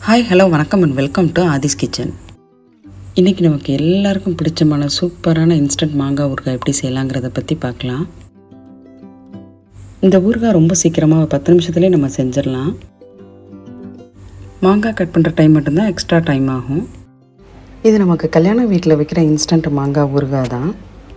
hi hello வணக்கம் and welcome to Aadhi's kitchen இன்றைக்கி நமக்கு எல்லாருக்கும் பிடிச்சமான சூப்பரான இன்ஸ்டன்ட் மாங்காய் ஊறுகாய் எப்படி செய்யலாங்கிறத பற்றி பார்க்கலாம் இந்த ஊறுகாய் ரொம்ப சீக்கிரமாக ஒரு பத்து நிமிஷத்துலேயே நம்ம செஞ்சிடலாம் மாங்காய் கட் பண்ணுற டைம் மட்டும்தான் எக்ஸ்ட்ரா டைம் ஆகும் இது நமக்கு கல்யாண வீட்டில் வைக்கிற இன்ஸ்டன்ட் மாங்காய் ஊறுகாய் தான்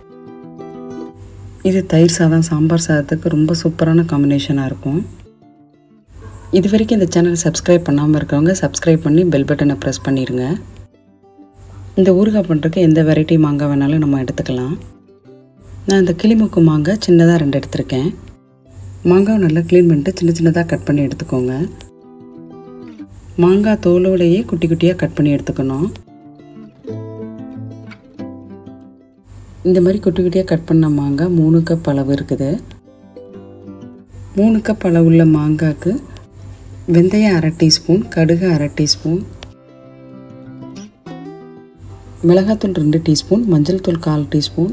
இது தயிர் சாதம் சாம்பார் சாதத்துக்கு ரொம்ப சூப்பரான காம்பினேஷனாக இருக்கும் இது வரைக்கும் இந்த சேனல் சப்ஸ்கிரைப் பண்ணாமல் இருக்கவங்க சப்ஸ்கிரைப் பண்ணி பெல் பட்டனை ப்ரெஸ் பண்ணிடுங்க இந்த ஊறுகாய் பண்ணுறதுக்கு எந்த வெரைட்டி மாங்காய் வேணாலும் நம்ம எடுத்துக்கலாம் நான் இந்த கிளிமுக்கு மாங்காய் சின்னதாக ரெண்டு எடுத்திருக்கேன் மாங்காய் நல்லா க்ளீன் பண்ணிட்டு சின்ன சின்னதாக கட் பண்ணி எடுத்துக்கோங்க மாங்காய் தோலோடையே குட்டி குட்டியாக கட் பண்ணி எடுத்துக்கணும் இந்த மாதிரி குட்டி குட்டியாக கட் பண்ண மாங்காய் மூணு கப் அளவு இருக்குது மூணு கப் அளவுள்ள மாங்காய்க்கு வெந்தயம் அரை டீஸ்பூன் கடுகு அரை டீஸ்பூன் மிளகாத்தூள் ரெண்டு டீஸ்பூன் மஞ்சள் தூள் கால் டீஸ்பூன்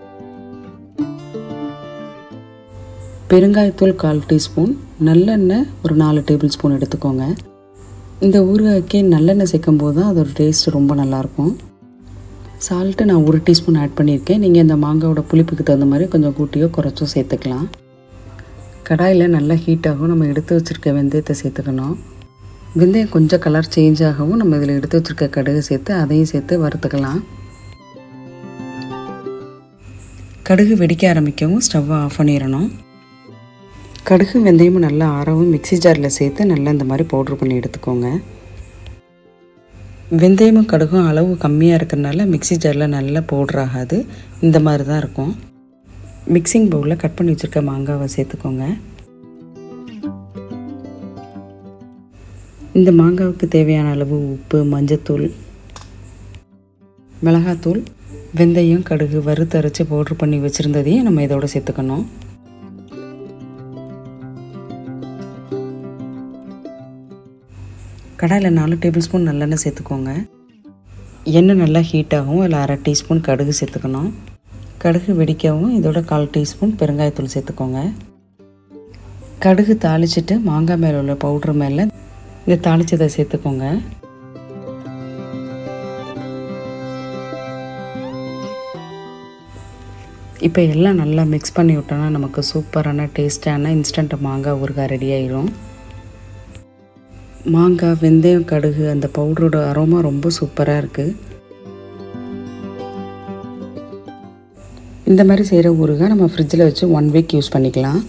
பெருங்காயத்தூள் கால் டீஸ்பூன் நல்லெண்ணெய் ஒரு நாலு டேபிள் ஸ்பூன் எடுத்துக்கோங்க இந்த ஊறுகாய்க்கே நல்லெண்ணெய் சேர்க்கும் போது தான் அதோட டேஸ்ட் ரொம்ப நல்லாயிருக்கும் சால்ட்டு நான் ஒரு டீஸ்பூன் ஆட் பண்ணியிருக்கேன் நீங்கள் இந்த மாங்காவோட புளிப்புக்கு தகுந்த மாதிரி கொஞ்சம் கூட்டியோ குறைச்சோ சேர்த்துக்கலாம் கடாயில் நல்லா ஹீட் ஆகும் நம்ம எடுத்து வச்சுருக்க வெந்தயத்தை சேர்த்துக்கணும் வெந்தயம் கொஞ்சம் கலர் சேஞ்ச் ஆகவும் நம்ம இதில் எடுத்து வச்சுருக்க கடுகு சேர்த்து அதையும் சேர்த்து வறுத்துக்கலாம் கடுகு வெடிக்க ஆரம்பிக்கவும் ஸ்டவ்வை ஆஃப் பண்ணிடணும் கடுகு வெந்தயமும் நல்லா ஆறவும் மிக்சி ஜாரில் சேர்த்து நல்லா இந்த மாதிரி பவுட்ரு பண்ணி எடுத்துக்கோங்க வெந்தயமும் கடுகும் அளவு கம்மியாக இருக்கிறனால மிக்சி ஜாரில் நல்லா பவுட்ரு ஆகாது இந்த மாதிரி தான் இருக்கும் மிக்சிங் பவுலில் கட் பண்ணி வச்சுருக்க மாங்காவை சேர்த்துக்கோங்க இந்த மாங்காவுக்கு தேவையான அளவு உப்பு மஞ்சத்தூள் மிளகாத்தூள் வெந்தயம் கடுகு வறுத்தரைச்சி பவுட்ரு பண்ணி வச்சுருந்ததையும் நம்ம இதோட சேர்த்துக்கணும் கடாயில் நாலு டேபிள் ஸ்பூன் நல்லெண்ணெய் சேர்த்துக்கோங்க எண்ணெய் நல்லா ஹீட் ஆகும் அதில் அரை டீஸ்பூன் கடுகு சேர்த்துக்கணும் கடுகு வெடிக்கவும் இதோட கால் டீஸ்பூன் பெருங்காயத்தூள் சேர்த்துக்கோங்க கடுகு தாளிச்சிட்டு மாங்காய் மேலே உள்ள பவுட்ரு மேலே இந்த தாளிச்சதை சேர்த்துக்கோங்க இப்போ எல்லாம் நல்லா மிக்ஸ் பண்ணி விட்டோன்னா நமக்கு சூப்பரான டேஸ்டான இன்ஸ்டன்ட் மாங்காய் ஊறுகாய் ரெடி ஆயிரும் மாங்காய் வெந்தயம் கடுகு அந்த பவுடரோட அரோமா ரொம்ப சூப்பராக இருக்குது இந்த மாதிரி செய்கிற ஊறுகாய் நம்ம ஃப்ரிட்ஜில் வச்சு ஒன் வீக் யூஸ் பண்ணிக்கலாம்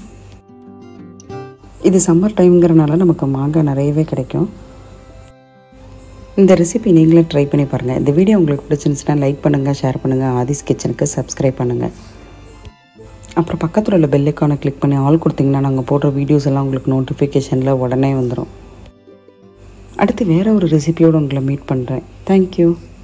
இது சம்மர் டைம்ங்கிறனால நமக்கு மாங்காய் நிறையவே கிடைக்கும் இந்த ரெசிபி நீங்களே ட்ரை பண்ணி பாருங்கள் இந்த வீடியோ உங்களுக்கு பிடிச்சிருந்துச்சுன்னா லைக் பண்ணுங்கள் ஷேர் பண்ணுங்கள் ஆதிஸ் கிச்சனுக்கு சப்ஸ்கிரைப் பண்ணுங்கள் அப்புறம் பக்கத்தில் உள்ள பெல்லைக்கானை கிளிக் பண்ணி ஆல் கொடுத்தீங்கன்னா நாங்கள் போடுற வீடியோஸ் எல்லாம் உங்களுக்கு நோட்டிஃபிகேஷனில் உடனே வந்துடும் அடுத்து வேறு ஒரு ரெசிபியோடு உங்களை மீட் பண்ணுறேன் தேங்க்யூ